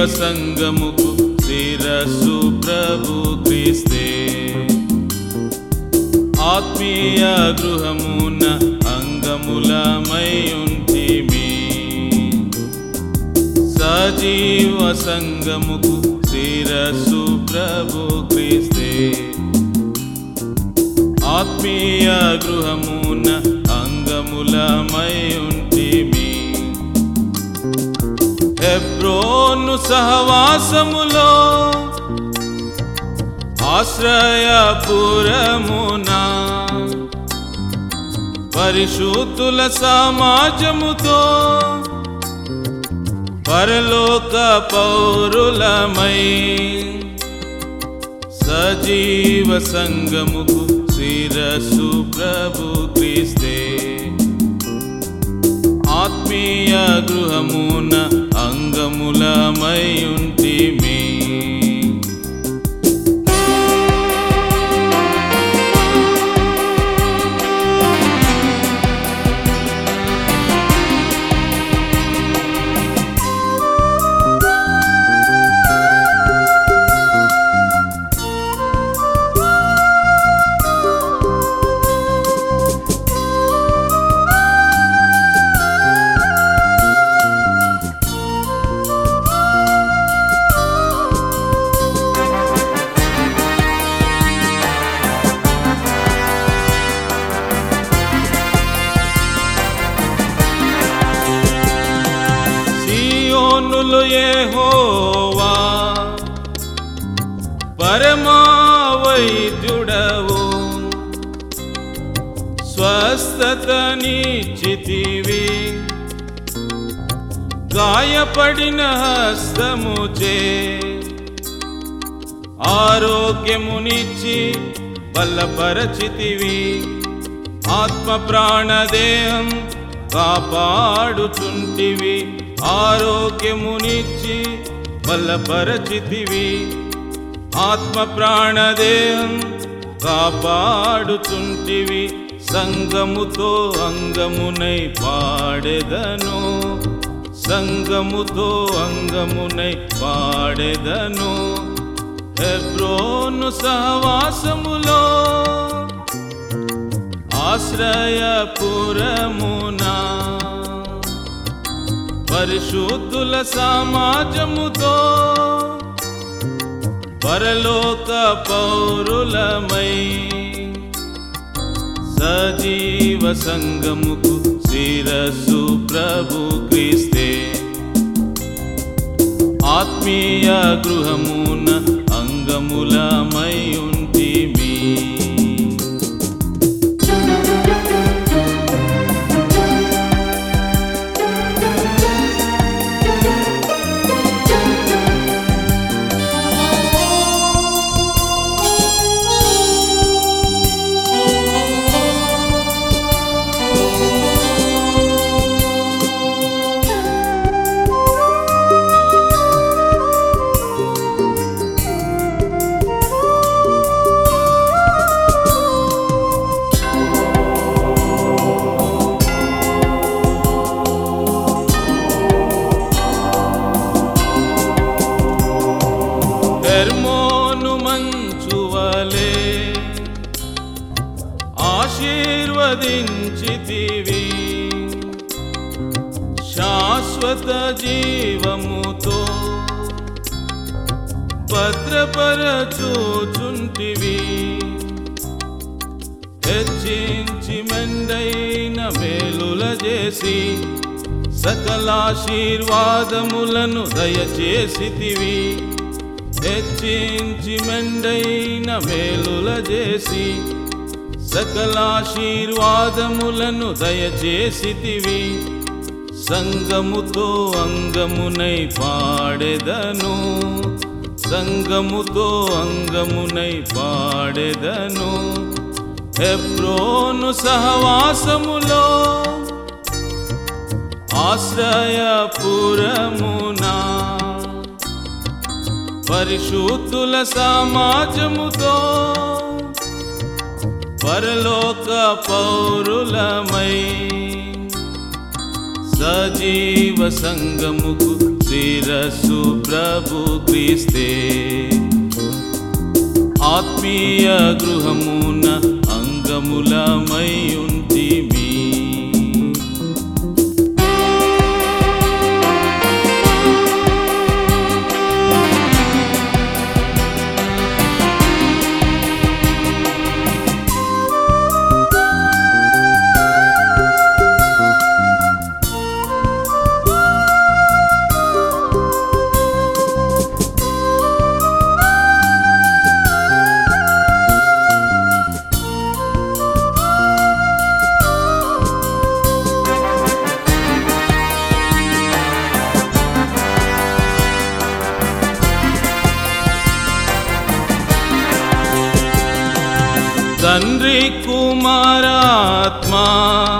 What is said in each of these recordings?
సంగముకు శిరస్సు ప్రభు క్రీస్తే ఆత్మీయ గృహమున అంగములమై ఉంటిమి సజీవ సంగముకు శిరస్సు ప్రభు క్రీస్తే ఆత్మీయ గృహమున అంగములమై ఉంటిమి హెబ్రోను సహవాసములో ఆశ్రయపురమునా పరిశుద్ధుల సమాజముతో పరలోక పౌరులమై సజీవ సంగముకు శిరస్సు ప్రభు క్రీస్తే ఆత్మీయ గృహమున అంగములమై ఉంటిమి సియోనులు యెహోవా పరమా వైద్యుడవు స్వస్థతనిచ్చితివి గాయపడిన హస్తముచే ఆరోగ్యమునిచ్చి బలపరచితివి ఆత్మ ప్రాణదేహం కాపాడుచుంటివి ఆరోగ్యమునిచ్చి బలపరచితివి ఆత్మ ప్రాణదేహం కాపాడుచుంటివి సంగముతో అంగమునై పాడెదను సంగముతో అంగమునై పాడెదను హెబ్రోను సహవాసములో ఆశ్రయపురమునా పరిశుద్ధుల సమాజముతో పరలోక పౌరులమై సజీవ సంగముకు శిరస్సు ప్రభు క్రీస్తే ఆత్మీయ గృహమున అంగములమై ఉంటిమి హెర్మోను మంచువలే ఆశీర్వదించితివి శాశ్వత జీవముతో భద్రపరచూచుంటివి హెచ్చించి మెండైన మేలుల చేసి సకలాశీర్వాదములను దయచేసితివి హెచ్చించి మెండైన మేలుల చేసి సకలాశీర్వాదములను దయచేసితివి సంగముతో అంగమునై పాడెదను సంగముతో అంగమునై పాడెదను హెబ్రోను సహవాసములో ఆశ్రయపురమునా పరిశుద్ధుల సమాజముతో పరలోక పౌరులమై సజీవ సంగముకు శిరస్సు ప్రభు క్రీస్తే ఆత్మీయ గృహమున అంగములమై ఉంటిమి తండ్రి కుమారాత్మా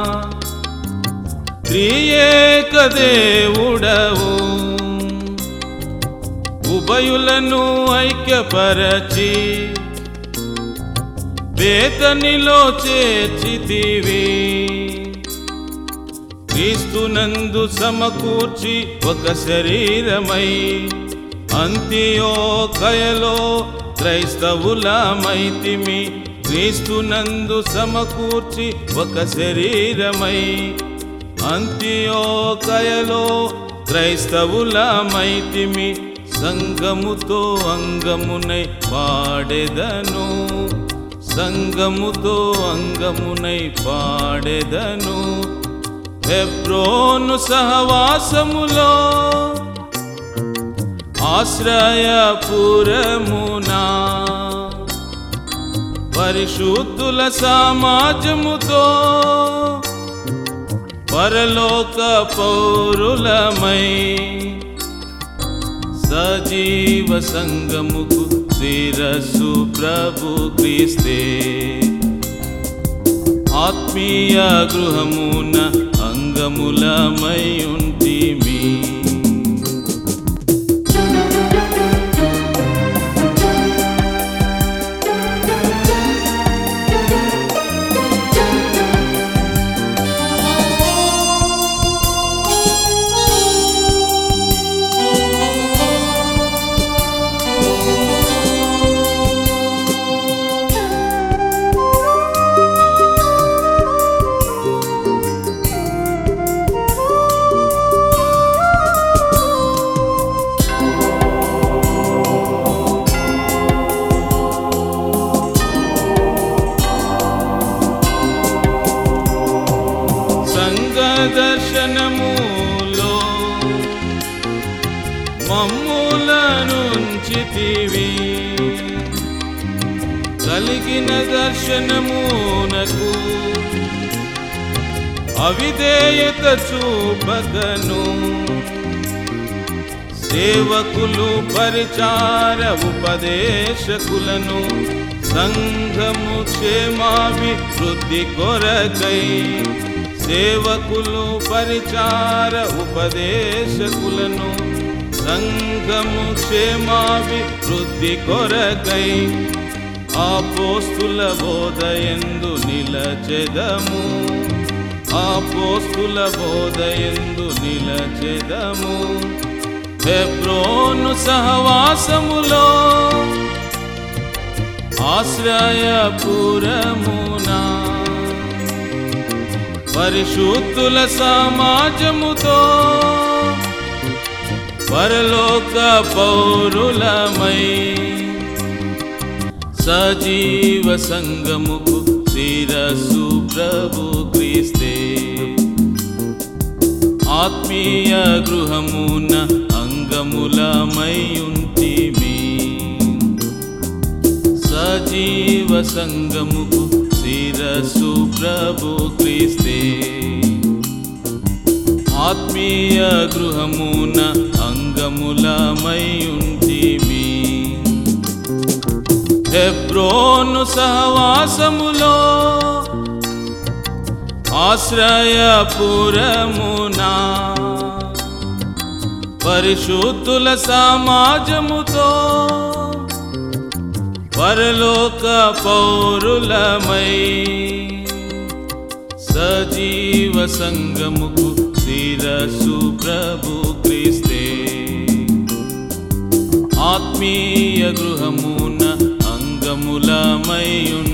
త్రియేక దేవుడవు ఉభయులను ఐక్యపరచి వేతనిలో చేర్చితివి క్రీస్తునందు సమకూర్చి ఒక శరీరమై అంత్యోకయలో క్రైస్తవులమైతిమి క్రీస్తునందు సమకూర్చి ఒక శరీరమై అంత్యోకయలో క్రైస్తవులమైతిమి సంగముతో అంగమునై పాడెదను సంగముతో అంగమునై పాడెదను హెబ్రోను సహవాసములో ఆశ్రయపురమునా పరిశుద్ధుల సమాజముతో పరలోక పౌరులమై సజీవ సంగముకు శిరస్సు ప్రభు క్రీస్తే ఆత్మీయ గృహమున అంగములమై ఉంటిమి సంగ దర్శనములో మమ్ములనుంచితివి కలిగిన దర్శనమునకు అవిధేయత చూపగను సేవకులు పరిచార ఉపదేశకులను సంఘము క్షేమాభివృద్ధి కొరకై సేవకులు పరిచార ఉపదేశకులను సంఘము క్షేమాభివృద్ధి కొరకై ఆపోస్తుల బోధయందు నిలచెదము ఆపోస్తుల బోధయందు నిలచెదము హెబ్రోను సహవాసములో ఆశ్రయపురమునా పరిశుద్ధుల సమాజముతో పరలోక పౌరులమై సజీవ సంగముకు శిరస్సు ప్రభు క్రీస్తే ఆత్మీయ గృహమున అంగములమై ఉంటిమి సజీవ సంగముకు శిరస్సు ప్రభు క్రీస్తే ఆత్మీయ గృహమున అంగములమై ఉంటిమి హెబ్రోను సహవాసములో ఆశ్రయపురమునా పరిశుద్ధుల సమాజముతో పరలోక పౌరులమై సజీవ సంగముకు శిరస్సు ప్రభు క్రీస్తే ఆత్మీయ గృహమున అంగములమై